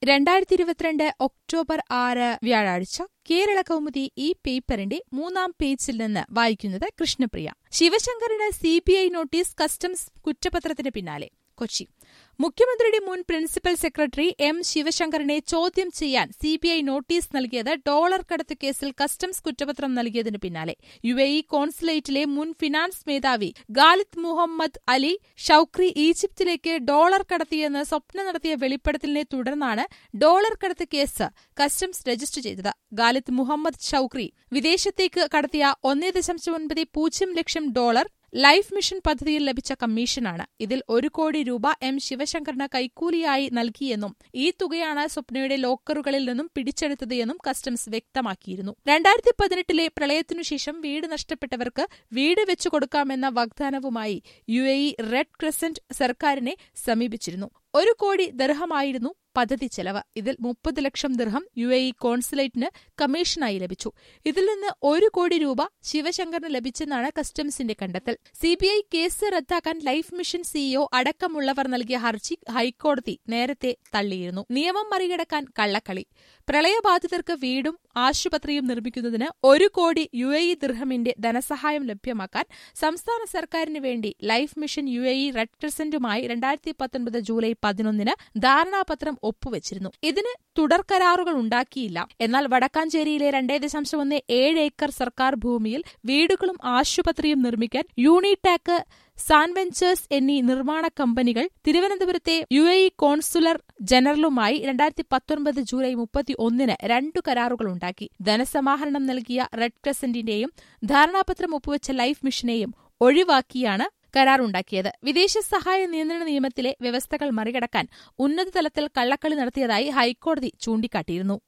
രണ്ടായിരത്തി ഇരുപത്തിരണ്ട് ഒക്ടോബർ ആറ് വ്യാഴാഴ്ച കേരള കൗമുദി ഈ പേപ്പറിന്റെ മൂന്നാം പേജിൽ നിന്ന് വായിക്കുന്നത് കൃഷ്ണപ്രിയ ശിവശങ്കറിന് സിബിഐ നോട്ടീസ് കസ്റ്റംസ് കുറ്റപത്രത്തിന് പിന്നാലെ കൊച്ചി മുഖ്യമന്ത്രിയുടെ മുൻ പ്രിൻസിപ്പൽ സെക്രട്ടറി എം ശിവശങ്കറിനെ ചോദ്യം ചെയ്യാൻ സിബിഐ നോട്ടീസ് നൽകിയത് ഡോളർ കടത്ത് കേസിൽ കസ്റ്റംസ് കുറ്റപത്രം നൽകിയതിന് പിന്നാലെ യു എ ഇ കോൺസുലേറ്റിലെ മുൻ ഫിനാൻസ് മേധാവി ഗാലിദ് മുഹമ്മദ് അലി ഷൌക്രി ഈജിപ്തിലേക്ക് ഡോളർ കടത്തിയെന്ന് സ്വപ്നം നടത്തിയ വെളിപ്പെടുത്തലിനെ തുടർന്നാണ് ഡോളർ കടത്ത് കേസ് കസ്റ്റംസ് രജിസ്റ്റർ ചെയ്തത് ഗാലിദ് മുഹമ്മദ് ഷൌക്രി വിദേശത്തേക്ക് കടത്തിയ ഒന്നേ ദശാംശം ഒൻപത് പൂജ്യം ലക്ഷം ഡോളർ ലൈഫ് മിഷൻ പദ്ധതിയിൽ ലഭിച്ച കമ്മീഷനാണ് ഇതിൽ ഒരു കോടി രൂപ എം ശിവശങ്കറിന് കൈക്കൂലിയായി നൽകിയെന്നും ഈ തുകയാണ് സ്വപ്നയുടെ ലോക്കറുകളിൽ നിന്നും പിടിച്ചെടുത്തത് എന്നും കസ്റ്റംസ് വ്യക്തമാക്കിയിരുന്നു രണ്ടായിരത്തി പതിനെട്ടിലെ പ്രളയത്തിനുശേഷം വീട് നഷ്ടപ്പെട്ടവർക്ക് വീട് വെച്ചു കൊടുക്കാമെന്ന വാഗ്ദാനവുമായി U A E red crescent സർക്കാരിനെ സമീപിച്ചിരുന്നു ഒരു കോടി ദർഹമായിരുന്നു പദ്ധതി ചെലവ് ഇതിൽ മുപ്പത് ലക്ഷം ദിർഹം യു എ ഇ കോൺസുലേറ്റിന് കമ്മീഷനായി ലഭിച്ചു ഇതിൽ നിന്ന് ഒരു കോടി രൂപ ശിവശങ്കറിന് ലഭിച്ചെന്നാണ് കസ്റ്റംസിന്റെ കണ്ടെത്തൽ സിബിഐ കേസ് റദ്ദാക്കാൻ ലൈഫ് മിഷൻ സിഇഒ അടക്കമുള്ളവർ നൽകിയ ഹർജി ഹൈക്കോടതി നേരത്തെ തള്ളിയിരുന്നു നിയമം മറികടക്കാൻ കള്ളക്കളി പ്രളയബാധിതർക്ക് വീടും ആശുപത്രിയും നിർമ്മിക്കുന്നതിന് ഒരു കോടി യു എ ഇ ദിർഹമിന്റെ ധനസഹായം ലഭ്യമാക്കാൻ സംസ്ഥാന സർക്കാരിന് വേണ്ടി life mission U A E red ക്രസന്റുമായി രണ്ടായിരത്തി പത്തൊൻപത് ജൂലൈ പതിനൊന്നിന് ധാരണാപത്രം ഒപ്പുവച്ചിരുന്നു ഇതിന് തുടർ കരാറുകൾ ഉണ്ടാക്കിയില്ല എന്നാൽ വടക്കാഞ്ചേരിയിലെ രണ്ടേ ദശാംശം ഒന്ന് ഏഴ് ഏക്കർ സർക്കാർ ഭൂമിയിൽ വീടുകളും ആശുപത്രിയും നിർമ്മിക്കാൻ യൂണിടാക്ക് സാൻവെഞ്ചേഴ്സ് എന്നീ നിർമ്മാണ കമ്പനികൾ തിരുവനന്തപുരത്തെ യു എ ഇ കോൺസുലർ ജനറലുമായി രണ്ടായിരത്തി പത്തൊൻപത് ജൂലൈ മുപ്പത്തി ഒന്നിന് രണ്ടു കരാറുകളുണ്ടാക്കി ധനസമാഹരണം നൽകിയ റെഡ് ക്രസന്റിന്റെയും ധാരണാപത്രം ഒപ്പുവെച്ച ലൈഫ് മിഷനെയും ഒഴിവാക്കിയാണ് കരാറുണ്ടാക്കിയത് വിദേശ സഹായ നിയന്ത്രണ നിയമത്തിലെ വ്യവസ്ഥകൾ മറികടക്കാൻ ഉന്നതതലത്തിൽ കള്ളക്കളി നടത്തിയതായി ഹൈക്കോടതി ചൂണ്ടിക്കാട്ടിയിരുന്നു